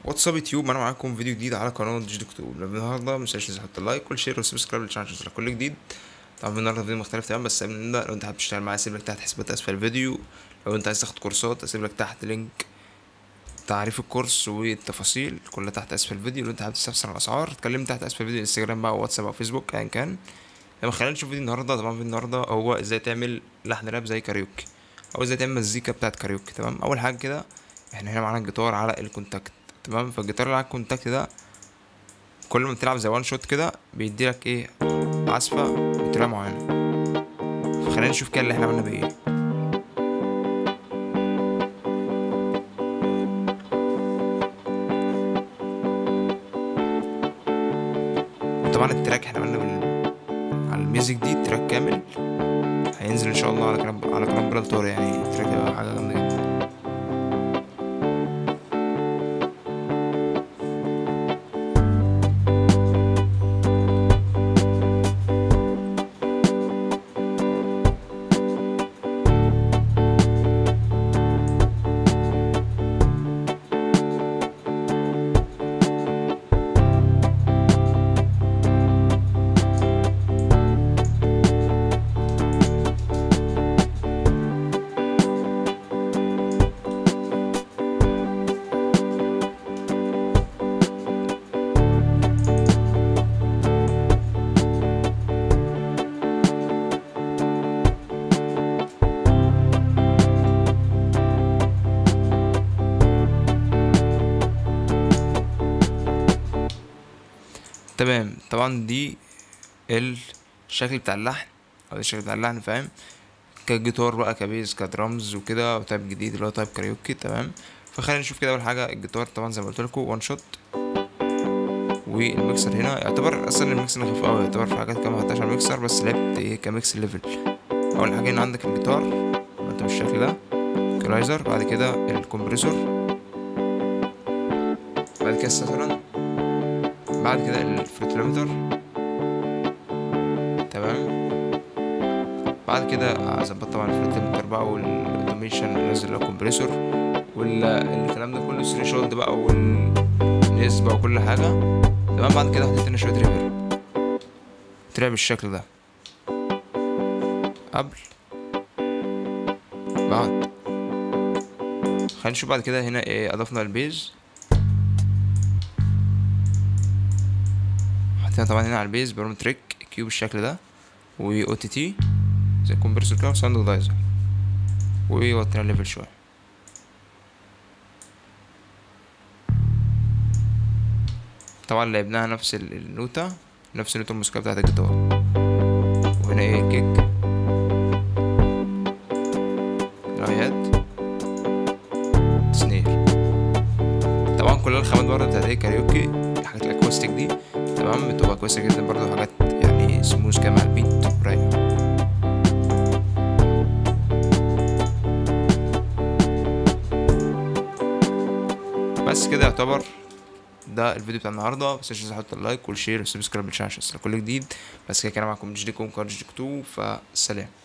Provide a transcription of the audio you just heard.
واتساب يوتيوب انا معاكم فيديو جديد على قناه ديجيتال كتب النهارده مش تنسى تحط لايك والشير والسبسكرايب للشانل عشان كل جديد طبعا النهارده فيديو مختلف تمام بس قبل ما نبدا لو انت حابب تشتغل معايا اسيب لك تحت حسابات اسفل الفيديو لو انت عايز تاخد كورسات اسيب لك تحت لينك تعريف الكورس والتفاصيل كلها تحت اسفل الفيديو لو انت حابب تستفسر عن الاسعار اتكلم تحت اسفل الفيديو انستجرام بقى واتساب او فيسبوك ايا كان لما خلينا نشوف فيديو النهارده طبعا فيديو النهارده هو ازاي تعمل لحن راب زي كاريوكي او ازاي تعمل مزيكا بتاعت كاريوكي تمام اول حاجه كده احنا هنا معانا الجيتار على الكونتاكت تمام فالجيتار اللي على الكونتاكت ده كل ما بتلعب زي وان شوت كده بيديلك ايه عزفة بطريقة معينة فخلينا نشوف كده اللي احنا عملنا بايه طبعا التراك احنا عملنا بال... على الميوزك دي التراك كامل هينزل ان شاء الله على كلام على كلام بلال طارق يعني التراك هيبقى حاجة جامدة جدا تمام طبعا دي الشكل بتاع اللحن او الشكل بتاع اللحن فاهم كجيتار بقى كبيز كدرامز وكده وتايب جديد اللي هو تايب كاريوكي تمام فخلينا نشوف كده اول حاجه الجيتار طبعا زي ما قلت لكم وان شوت والميكسر هنا يعتبر اصلا الميكسر خفيف قوي يعتبر في حاجات كده ما حطيتهاش على الميكسر بس لعبت ايه كميكس ليفل اول حاجه هنا عندك الجيتار انت بالشكل ده كرايزر بعد كده الكمبريسور بعد كده الساتورن بعد كده الفريتلومتر تمام بعد كده هظبط طبعا الفريتلومتر بقى والاوتوميشن نزل الكمبريسور والكلام ده كله ثري شولد بقى والنسبة وكل حاجة تمام بعد كده حطيت هنا شوية ريفر طلع بالشكل ده قبل بعد خلينا نشوف بعد كده هنا ايه اضفنا البيز حطينا طبعا هنا على البيز بروم تريك كيو بالشكل ده و او تي تي زي كومبرسور كده وساوند دايزر ووطينا الليفل شويه طبعا لعبناها نفس النوتة نفس النوتة الموسيقية بتاعت الجيتار وهنا ايه كيك رايات سنير طبعا كل الخامات برضه بتاعت ايه كاريوكي الحاجات الاكوستيك دي تمام بتبقى كويسة جدا برضه حاجات يعني سموز كده مع البيت رايقة بس كده يعتبر ده الفيديو بتاع النهارده بس مش تحط اللايك والشير والسبسكرايب للشانل عشان كل جديد بس كده كان معاكم جديكم كارج 2 فسلام